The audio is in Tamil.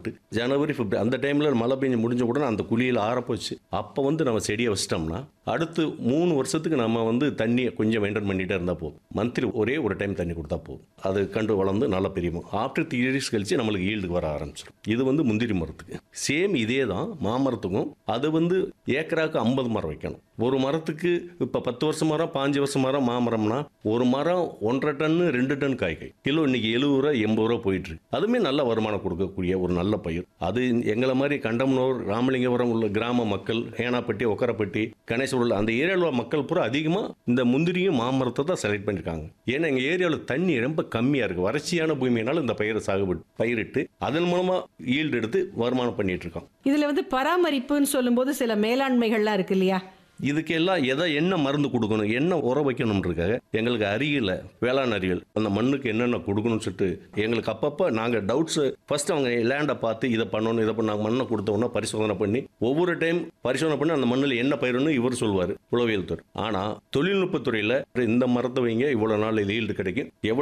விட்டு ஜனவரி பிப்ரவரி அந்த டைமில் மழை பெஞ்சு முடிஞ்ச உடனே அந்த குழியில் ஆறப்போச்சு அப்போ வந்து நம்ம செடியை வச்சிட்டோம்னா அடுத்து மூணு வருஷத்துக்கு நம்ம வந்து தண்ணியை கொஞ்சம் மெயின்டைன் பண்ணிட்டே இருந்தால் போதும் மந்த்லி ஒரே ஒரு டைம் தண்ணி கொடுத்தா போதும் அது கண்டு வளர்ந்து நல்லா பெரியவும் ஆஃப்டர் த்ரீ இயர்ஸ் கழிச்சு நம்மளுக்கு ஈல்டுக்கு வர ஆரம்பிச்சிடும் இது வந்து முந்திரி மரத்துக்கு சேம் இதே தான் மாமரத்துக்கும் அது வந்து ஏக்கராக்கு ஐம்பது மரம் வைக்கணும் ஒரு மரத்துக்கு இப்போ பத்து வருஷம் மரம் பாஞ்சு வருஷம் மரம் மாமரம்னா ஒரு மரம் ஒன்றரை டன்னு ரெண்டு டன் காய்கறி கிலோ இன்னைக்கு எழுபது ரூபா எண்பது ரூபா போயிட்டு இருக்கு அதுவுமே நல்ல வருமானம் கொடுக்கக்கூடிய ஒரு நல்ல பயிர் அது எங்களை மாதிரி கண்டமனூர் ராமலிங்கபுரம் உள்ள கிராம மக்கள் ஏனாப்பட்டி ஒக்கரப்பட்டி கணேசூரில் அந்த ஏரியாவில் உள்ள மக்கள் பூரா அதிகமாக இந்த முந்திரியும் மாமரத்தை தான் செலக்ட் பண்ணியிருக்காங்க ஏன்னா எங்கள் ஏரியாவில் தண்ணி ரொம்ப கம்மியாக இருக்குது வறட்சியான பூமியினால இந்த பயிரை சாகுபடி பயிரிட்டு அதன் மூலமாக ஈல்டு எடுத்து வருமானம் பண்ணிட்டு இருக்கோம் இதுல வந்து பராமரிப்புன்னு சொல்லும்போது சில மேலாண்மைகள்லாம் இருக்கு இல்லையா இதுக்கெல்லாம் எதை என்ன மருந்து கொடுக்கணும் என்ன உரம் வைக்கணும்ன்றக்காக எங்களுக்கு அறியல வேளாண் அறிவியல் அந்த மண்ணுக்கு என்னென்ன கொடுக்கணும்னு சொல்லிட்டு எங்களுக்கு அப்பப்போ நாங்கள் டவுட்ஸ் ஃபர்ஸ்ட் அவங்க லேண்டை பார்த்து இதை பண்ணணும் இதை பண்ண மண்ணை கொடுத்தோன்னா பரிசோதனை பண்ணி ஒவ்வொரு டைம் பரிசோதனை பண்ணி அந்த மண்ணில் என்ன பயிரணும் இவர் சொல்வார் உளவியல் துறை ஆனால் தொழில்நுட்பத்துறையில் இந்த மரத்தை வைங்க இவ்வளோ நாள் இது ஈல்டு கிடைக்கும் எவ்வளோ